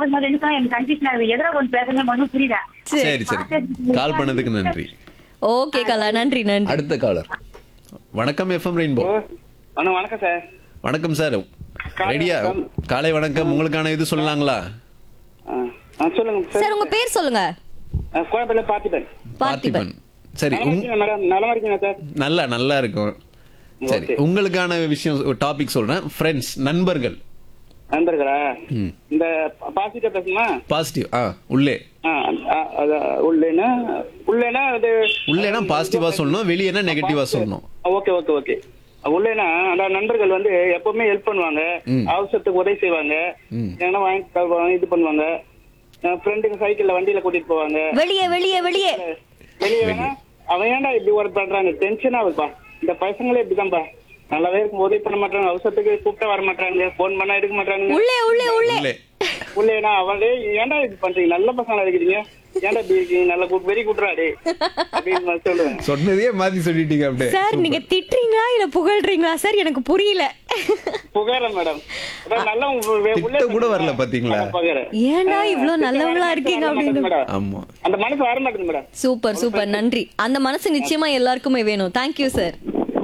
அவர் மாதிரி ரெண்டு எனக்கு கன்ஃபியூஷன் ஆகுது எதிர கொஞ்சம் பேசுறது ஒன்றும் புரியல சரி சரி கால் பண்ணதுக்கு நன்றி ஓகே கலா நன்றி நன்றி அடுத்த காலர் வணக்கம் எஃப்எம் ரெயின்போ அண்ணா வணக்கம் சார் வணக்கம் சார் ரெடியா காலை வணக்கம் உங்களுக்கான இது சொல்லலாங்களா ஆ, ஆ, சொல்லுங்க சார் சார் உங்க பேர் சொல்லுங்க ஆ, கோயம்பேடுல பார்த்திபன் பார்த்திபன் சரி நலமா உங் இருக்கீங்களா மேடம் நலமா இருக்கீங்களா சார் நல்லா நல்லா இருக்கும் சரி Okay. உங்களுக்கான விஷயம் டாபிக் சொல்றேன் ஃப்ரெண்ட்ஸ் நண்பர்கள் நண்பர்களா ம். இந்த பாசிட்டிவ் பேசணுமா பாசிட்டிவ் ஆ உள்ளே ஆ, ஆ, அது உள்ளேனா உள்ளேனா அது உள்ளேனா பாசிட்டிவா சொல்லணும் வெளியேனா நெகட்டிவா சொல்லணும் ஓகே ஓகே ஓகே உள்ளேனா அந்த நண்பர்கள் வந்து எப்பவுமே ஹெல்ப் பண்ணுவாங்க ம். அவசரத்துக்கு உதவி செய்வாங்க ம். ஏன்னா வாங்கி தருவாங்க, இது பண்ணுவாங்க ஃப்ரெண்டுங்க சைக்கிள்ல வண்டியில கூட்டிட்டு போவாங்க வெளியே வெளியே வெளியே வெளியே வேணா அவன் ஏன்டா இப்படி ஒர்க் பண்றாங்க டென்ஷன் ஆகுதுப்பா இந்த பசங்களே இப்படிதான்ப்பா நல்லாவே இருக்கும் உதவி பண்ண மாட்டாங்க அவசரத்துக்கு கூப்பிட்டா வர மாட்டாங்க போன் பண்ணா எடுக்க மாட்டாங்க உள்ளே உள்ளே உள்ளே உள்ளே உள்ளேனா அவளே ஏன்டா இது பண்றீங்க நல்ல பசங்களா இருக்கிறீங்க ஏன்டா இப்படி இருக்கீங்க நல்ல கூ- வெறி கூட்டுறாடே அப்படின்னு நான் சொல்லுவேன் சொன்னதே மாத்தி சொல்லிட்டீங்க அப்படியே சார் நீங்க திட்டுறீங்களா இல்ல புகழ்றீங்களா சார் எனக்கு புரியல புகாரன் மேடம் அதான் நல்லவங்க வே- உள்ளே திட்ட கூட வரல பாத்தீங்களா? புகாரன். ஏன்டா இவ்ளோ நல்லவங்களா இருக்கீங்க வர மாட்டேங்குது அப்படின்னு மேடம். ஆமா அந்த மனசு வர மாட்டேங்குது மேடம் சூப்பர் சூப்பர் நன்றி அந்த மனசு நிச்சயமா எல்லாருக்குமே வேணும் தேங்க்யூ சார்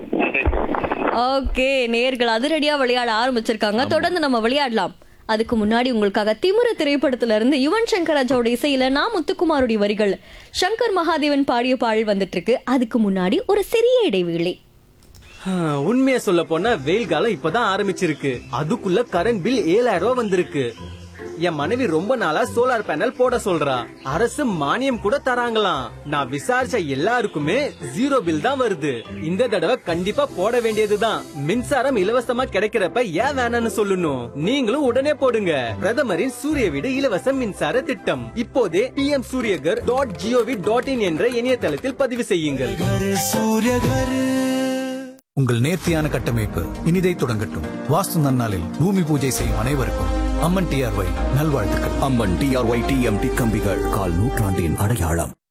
ஓகே நேர்கள் அதிரடியா விளையாட ஆரம்பிச்சிருக்காங்க தொடர்ந்து நம்ம விளையாடலாம் அதுக்கு முன்னாடி உங்களுக்காக திமிர திரைப்படத்துல இருந்து யுவன் சங்கர் ராஜாவோட இசையில நான் முத்துக்குமாருடைய வரிகள் சங்கர் மகாதேவன் பாடிய பாடல் வந்துட்டு இருக்கு அதுக்கு முன்னாடி ஒரு சிறிய இடைவேளை உண்மையை சொல்ல போனா வெயில் காலம் இப்பதான் ஆரம்பிச்சிருக்கு அதுக்குள்ள கரண்ட் பில் ஏழாயிரம் ரூபாய் வந்திருக்கு என் மனைவி ரொம்ப நாளா சோலார் பேனல் போட சொல்றா அரசு மானியம் கூட தராங்களாம் நான் விசாரிச்ச எல்லாருக்குமே ஜீரோ பில் தான் வருது இந்த தடவை கண்டிப்பா போட வேண்டியதுதான் மின்சாரம் இலவசமா கிடைக்கிறப்ப ஏன் வேணாம்னு சொல்லணும் நீங்களும் உடனே போடுங்க பிரதமரின் சூரிய வீடு இலவச மின்சார திட்டம் இப்போதே PM Suryaghar dot GOV dot in என்ற இணையதளத்தில் பதிவு செய்யுங்கள் உங்கள் நேர்த்தியான கட்டமைப்பு இனிதை தொடங்கட்டும் வாஸ்து நன்னாளில் பூமி பூஜை செய்யும் அனைவருக்கும் அம்மன் டிஆர்ஒய் நல்வாழ்த்துக்கள் அம்மன் டிஆர்ஒய் டிஎம்டி கம்பிகள் கால் நூற்றாண்டின் அடையாளம்